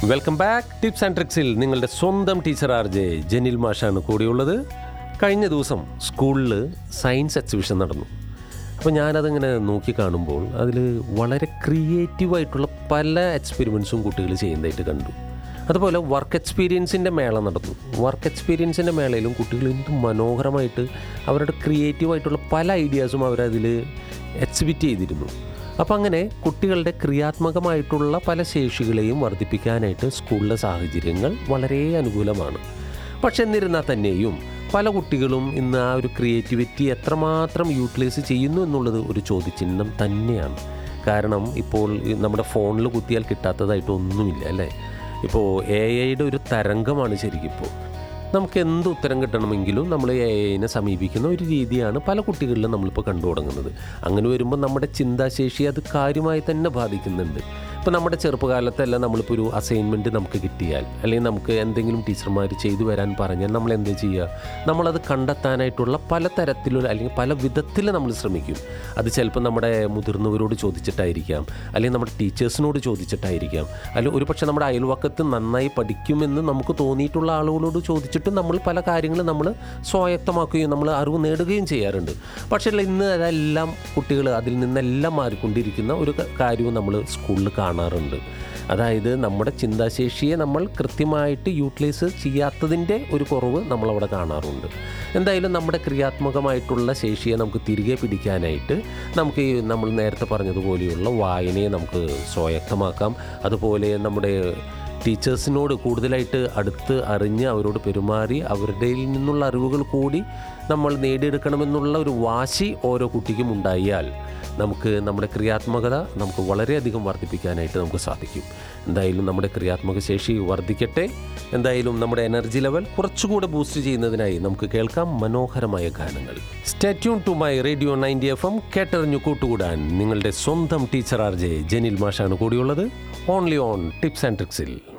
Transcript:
welcome back tips and ട്രിക്സിൽ നിങ്ങളുടെ സ്വന്തം ടീച്ചർ ആർ ജെ ജനിൽ മാഷാണ് കൂടിയുള്ളത് കഴിഞ്ഞ ദിവസം സ്കൂളിൽ സയൻസ് എക്സിബിഷൻ നടന്നു അപ്പോൾ ഞാനതിങ്ങനെ നോക്കി കാണുമ്പോൾ അതിൽ വളരെ ക്രിയേറ്റീവായിട്ടുള്ള പല എക്സ്പെരിമെൻസും കുട്ടികൾ ചെയ്യുന്നതായിട്ട് കണ്ടു അതുപോലെ വർക്ക് എക്സ്പീരിയൻസിൻ്റെ മേള നടന്നു വർക്ക് എക്സ്പീരിയൻസിൻ്റെ മേളയിലും കുട്ടികൾ എന്ത് മനോഹരമായിട്ട് അവരുടെ ക്രിയേറ്റീവായിട്ടുള്ള പല ഐഡിയാസും അവരതിൽ എക്സിബിറ്റ് ചെയ്തിരുന്നു അപ്പോൾ അങ്ങനെ കുട്ടികളുടെ ക്രിയാത്മകമായിട്ടുള്ള പല ശേഷികളെയും വർദ്ധിപ്പിക്കാനായിട്ട് സ്കൂളിലെ സാഹചര്യങ്ങൾ വളരെ അനുകൂലമാണ് പക്ഷെ എന്നിരുന്നാൽ തന്നെയും പല കുട്ടികളും ഇന്ന് ആ ഒരു ക്രിയേറ്റിവിറ്റി എത്രമാത്രം യൂട്ടിലൈസ് ചെയ്യുന്നു എന്നുള്ളത് ഒരു ചോദ്യചിഹ്നം തന്നെയാണ് കാരണം ഇപ്പോൾ ഈ നമ്മുടെ ഫോണിൽ കുത്തിയാൽ കിട്ടാത്തതായിട്ട് ഒന്നുമില്ല അല്ലേ ഇപ്പോൾ എ ഐയുടെ ഒരു തരംഗമാണ് ശരിക്കും ഇപ്പോൾ നമുക്ക് എന്ത് ഉത്തരം കിട്ടണമെങ്കിലും നമ്മൾ എ ഐനെ സമീപിക്കുന്ന ഒരു രീതിയാണ് പല കുട്ടികളിലും നമ്മളിപ്പോൾ കണ്ടു തുടങ്ങുന്നത് അങ്ങനെ വരുമ്പോൾ നമ്മുടെ ചിന്താശേഷി അത് കാര്യമായി തന്നെ ബാധിക്കുന്നുണ്ട് ഇപ്പോൾ നമ്മുടെ ചെറുപ്പകാലത്തെല്ലാം നമ്മളിപ്പോൾ ഒരു അസൈൻമെൻറ്റ് നമുക്ക് കിട്ടിയാൽ അല്ലെങ്കിൽ നമുക്ക് എന്തെങ്കിലും ടീച്ചർമാർ ചെയ്തു വരാൻ പറഞ്ഞാൽ നമ്മൾ എന്ത് ചെയ്യുക നമ്മളത് കണ്ടെത്താനായിട്ടുള്ള പല തരത്തിലുള്ള അല്ലെങ്കിൽ പല വിധത്തിൽ നമ്മൾ ശ്രമിക്കും അത് ചിലപ്പോൾ നമ്മുടെ മുതിർന്നവരോട് ചോദിച്ചിട്ടായിരിക്കാം അല്ലെങ്കിൽ നമ്മുടെ ടീച്ചേഴ്സിനോട് ചോദിച്ചിട്ടായിരിക്കാം അല്ലെങ്കിൽ ഒരു പക്ഷേ നമ്മുടെ അയൽവക്കത്ത് നന്നായി പഠിക്കുമെന്ന് നമുക്ക് തോന്നിയിട്ടുള്ള ആളുകളോട് ചോദിച്ചിട്ട് നമ്മൾ പല കാര്യങ്ങളും നമ്മൾ സ്വായത്തമാക്കുകയും നമ്മൾ അറിവ് നേടുകയും ചെയ്യാറുണ്ട് പക്ഷേ ഇന്ന് അതെല്ലാം കുട്ടികൾ അതിൽ നിന്നെല്ലാം മാറിക്കൊണ്ടിരിക്കുന്ന ഒരു ക- കാര്യവും നമ്മൾ സ്കൂളിൽ കാണാറുണ്ട് അതായത് നമ്മുടെ ചിന്താശേഷിയെ നമ്മൾ കൃത്യമായിട്ട് യൂട്ടിലൈസ് ചെയ്യാത്തതിൻ്റെ ഒരു കുറവ് നമ്മളവിടെ കാണാറുണ്ട് എന്തായാലും നമ്മുടെ ക്രിയാത്മകമായിട്ടുള്ള ശേഷിയെ നമുക്ക് തിരികെ പിടിക്കാനായിട്ട് നമുക്ക് ഈ നമ്മൾ നേരത്തെ പറഞ്ഞതുപോലെയുള്ള വായനയെ നമുക്ക് സ്വായത്തമാക്കാം അതുപോലെ നമ്മുടെ ടീച്ചേഴ്സിനോട് കൂടുതലായിട്ട് അടുത്ത് അറിഞ്ഞ് അവരോട് പെരുമാറി അവരുടെ നിന്നുള്ള അറിവുകൾ കൂടി നമ്മൾ നേടിയെടുക്കണമെന്നുള്ള ഒരു വാശി ഓരോ കുട്ടിക്കും ഉണ്ടായാൽ നമുക്ക് നമ്മുടെ ക്രിയാത്മകത നമുക്ക് വളരെയധികം വർദ്ധിപ്പിക്കാനായിട്ട് നമുക്ക് സാധിക്കും എന്തായാലും നമ്മുടെ ക്രിയാത്മക ശേഷി വർദ്ധിക്കട്ടെ എന്തായാലും നമ്മുടെ എനർജി ലെവൽ കുറച്ചുകൂടെ ബൂസ്റ്റ് ചെയ്യുന്നതിനായി നമുക്ക് കേൾക്കാം മനോഹരമായ ഗാനങ്ങൾ stay tuned to my radio ninety F M കേട്ടറിഞ്ഞു കൂട്ടുകൂടാൻ നിങ്ങളുടെ സ്വന്തം ടീച്ചർ ആർ ജെ ജനിൽ മാഷാണ് കൂടിയുള്ളത് ഓൺലി ഓൺ ടിപ്സ് ആൻഡ് ട്രിക്സിൽ